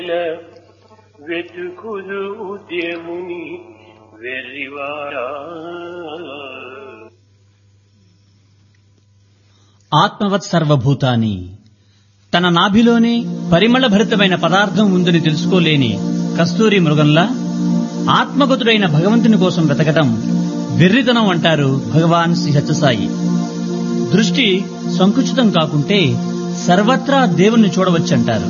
వెతుకుదు ఉద్యముని వెర్రివాడా ఆత్మవత్ సర్వభూతాని తన నాభిలోనే పరిమళభరితమైన పదార్థం ఉందని తెలుసుకోలేని కస్తూరి మృగంలా ఆత్మగతుడైన భగవంతుని కోసం వెతకటం వెర్రితనం అంటారు భగవాన్ శ్రీ సత్యసాయి దృష్టి సంకుచితం కాకుంటే సర్వత్రా దేవుణ్ణి చూడవచ్చంటారు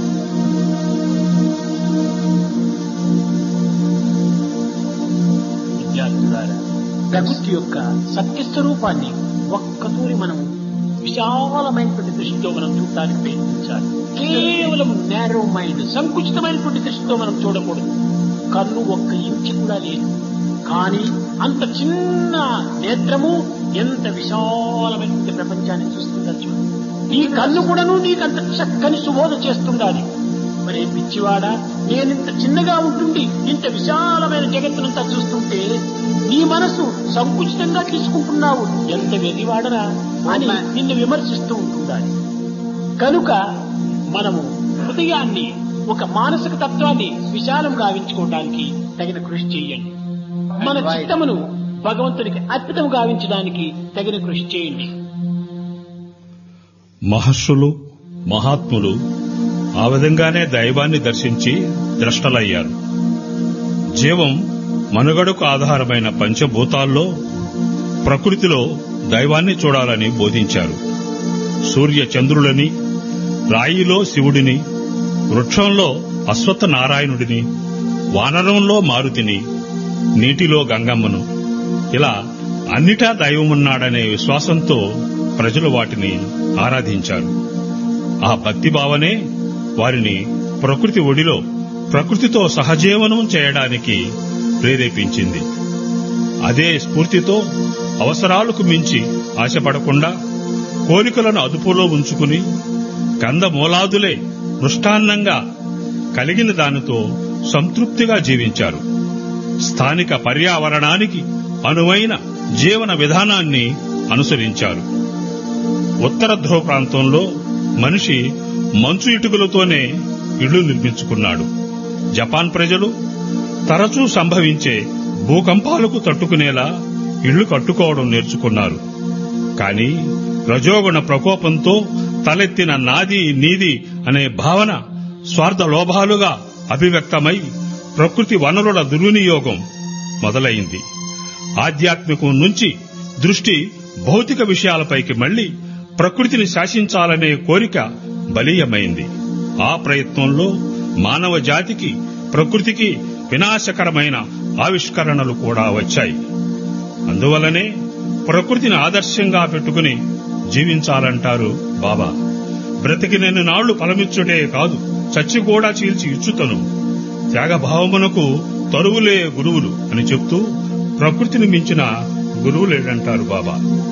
విద్యార్థులారా ప్రకృతి యొక్క సత్యస్వరూపాన్ని ఒక్కతూరి మనం విశాలమైనటువంటి దృష్టితో మనం చూడటానికి ప్రయత్నించాలి కేవలం నేరో మైండ్ సంకుచితమైనటువంటి దృష్టితో మనం చూడకూడదు కన్ను ఒక్క ఇంచి కూడా లేదు కానీ అంత చిన్న నేత్రము ఎంత విశాలమైనటువంటి ప్రపంచాన్ని చూస్తుందో చూడు ఈ కన్ను కూడాను నీకు అంత చక్కని సుబోధ చేస్తుండాలి మరే పిచ్చివాడా నేనింత చిన్నగా ఉంటుంది ఇంత విశాలమైన జగత్తునంతా చూస్తుంటే నీ మనసు సంకుచితంగా తీసుకుంటున్నావు ఎంత వెదివాడరా అని నిన్ను విమర్శిస్తూ ఉంటుండాలి కనుక మనము హృదయాన్ని ఒక మానసిక తత్వాన్ని విశాలం గావించుకోవడానికి తగిన కృషి చేయండి మన చిత్తమును భగవంతునికి అర్పితం గావించడానికి తగిన కృషి చేయండి మహర్షులు మహాత్ములు ఆ విధంగానే దైవాన్ని దర్శించి ద్రష్టలయ్యారు జీవం మనుగడకు ఆధారమైన పంచభూతాల్లో ప్రకృతిలో దైవాన్ని చూడాలని బోధించారు సూర్య చంద్రులని రాయిలో శివుడిని వృక్షంలో అశ్వత్థ నారాయణుడిని వానరంలో మారుతిని నీటిలో గంగమ్మను ఇలా అన్నిటా దైవమున్నాడనే విశ్వాసంతో ప్రజలు వాటిని ఆరాధించారు ఆ భక్తి భావనే వారిని ప్రకృతి ఒడిలో ప్రకృతితో సహజీవనం చేయడానికి ప్రేరేపించింది అదే స్ఫూర్తితో అవసరాలకు మించి ఆశపడకుండా కోరికలను అదుపులో ఉంచుకుని కందమూలాదులే మృష్టాన్నంగా కలిగిన దానితో సంతృప్తిగా జీవించారు స్థానిక పర్యావరణానికి అనువైన జీవన విధానాన్ని అనుసరించారు ఉత్తర ధ్రువ ప్రాంతంలో మనిషి మంచు ఇటుకలతోనే ఇళ్లు నిర్మించుకున్నాడు జపాన్ ప్రజలు తరచూ సంభవించే భూకంపాలకు తట్టుకునేలా ఇళ్లు కట్టుకోవడం నేర్చుకున్నారు కాని రజోగుణ ప్రకోపంతో తలెత్తిన నాది నీది అనే భావన స్వార్థ లోభాలుగా అభివ్యక్తమై ప్రకృతి వనరుల దుర్వినియోగం మొదలైంది ఆధ్యాత్మికం నుంచి దృష్టి భౌతిక విషయాలపైకి మళ్లీ ప్రకృతిని శాసించాలనే కోరిక బలీయమైంది ఆ ప్రయత్నంలో మానవ జాతికి ప్రకృతికి వినాశకరమైన ఆవిష్కరణలు కూడా వచ్చాయి అందువలనే ప్రకృతిని ఆదర్శంగా పెట్టుకుని జీవించాలంటారు బాబా బ్రతికినన్ని నాళ్లు ఫలమిచ్చుటే కాదు చచ్చి కూడా చీల్చి ఇచ్చుతను త్యాగభావమునకు తరువులే గురువులు అని చెప్తూ ప్రకృతిని మించిన గురువులేడంటారు బాబా